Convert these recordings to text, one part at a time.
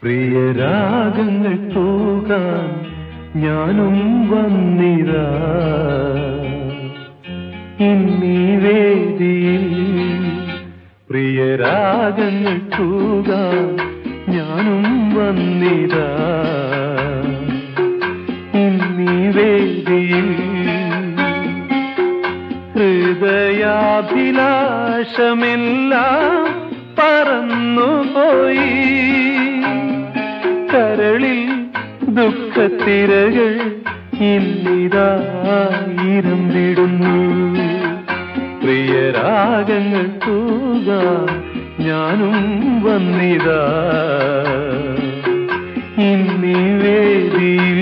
പ്രിയരാഗങ്ങൾ തൂകാൻ ഞാനും വന്നിരാ ഇന്നീ വേദിയിൽ പ്രിയരാഗങ്ങൾ തൂകാൻ ഞാനും വന്നിരാ ഇന്നീ വേദിയിൽ ഹൃദയാഭിലാഷമെല്ലാം പറന്നുപോയി കരളിൽ ദുഃഖത്തിരകൾ ഇന്നിതായിരം വിടുന്നു പ്രിയരാഗങ്ങൾ തൂക ഞാനും വന്നിതാ ഇന്നീ വേദിയിൽ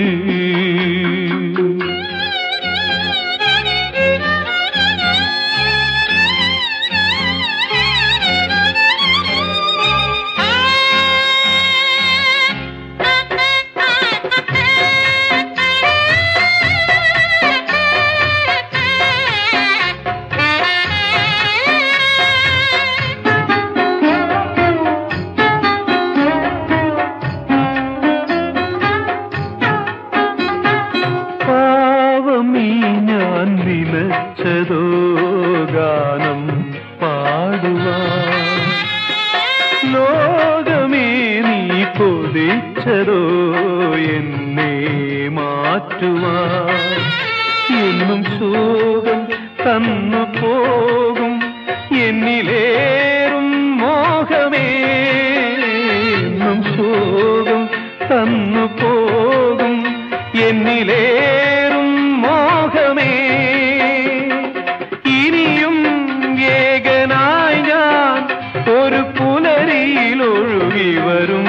പാവമീ ഞാൻ നിലച്ചതോ ഗാനം പാടുവാൻ ലോകമേ നീ കൊതിച്ചതോ എന്നെ മാറ്റുവാൻ എന്നും ശോകം തന്നു പോകും എന്നിലേറും മോഹമേ എന്നും ശോകം തന്നു പോകും എന്നിലേറും മോഹമേ ഇനിയും ഏകനായി ഞാൻ ഒരു പുലരിയിൽ ഒഴുകി വരും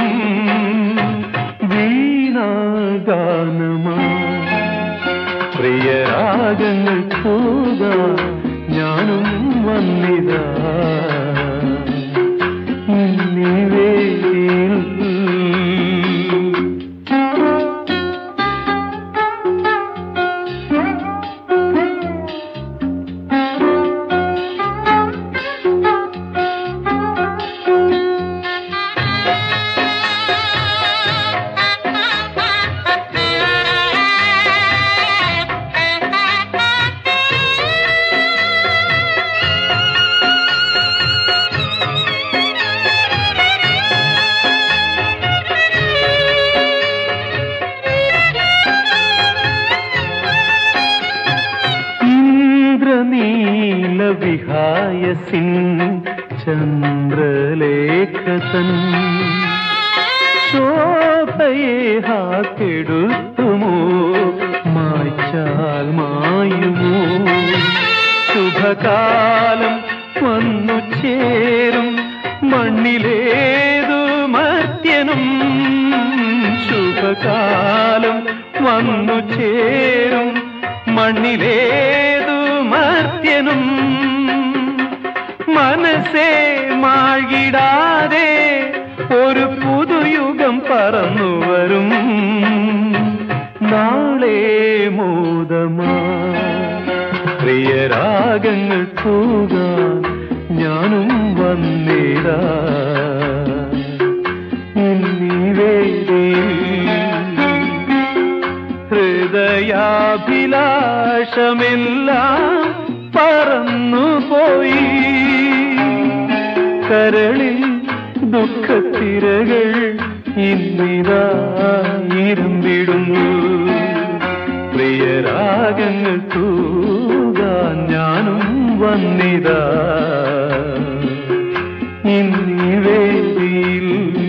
വീണാഗാനമാ പ്രിയരാഗങ്ങൾ പോക ഞാനും വന്നിതാ ഇന്നീ വേദിയിൽ ഇന്ദ്രനീല വിഹായസിൻ ചന്ദ്രലേഖതൻ ശോഭയെ ഹാക്കെടുത്തുമോ മായ്ച്ചാൽ മായുമോ ശുഭകാലം വന്നു ചേരും മണ്ണിലേതു മർത്യനും ശുഭകാലം വന്നു ചേരും മണ്ണിലേതു മർത്യനും മനസ്സേ മാഴ്കിടാതെ ഒരു പുതുയുഗം പറന്നു വരും നാളെ മോദമാ പ്രിയരാഗങ്ങൾ പോകാൻ ഞാനും വന്നിടാ ഇന്നീ വേദിയിൽ ഹൃദയാഭിലാഷമെല്ലാം പറന്നുപോയി കരളിൽ ദുഃഖത്തിരകൾ ഇന്നിതാ ഇരുമ്പിടുന്നു പ്രിയരാഗങ്ങൾ തൂകാൻ ഞാനും വന്നിതാ ഇന്നീ വേദിയിൽ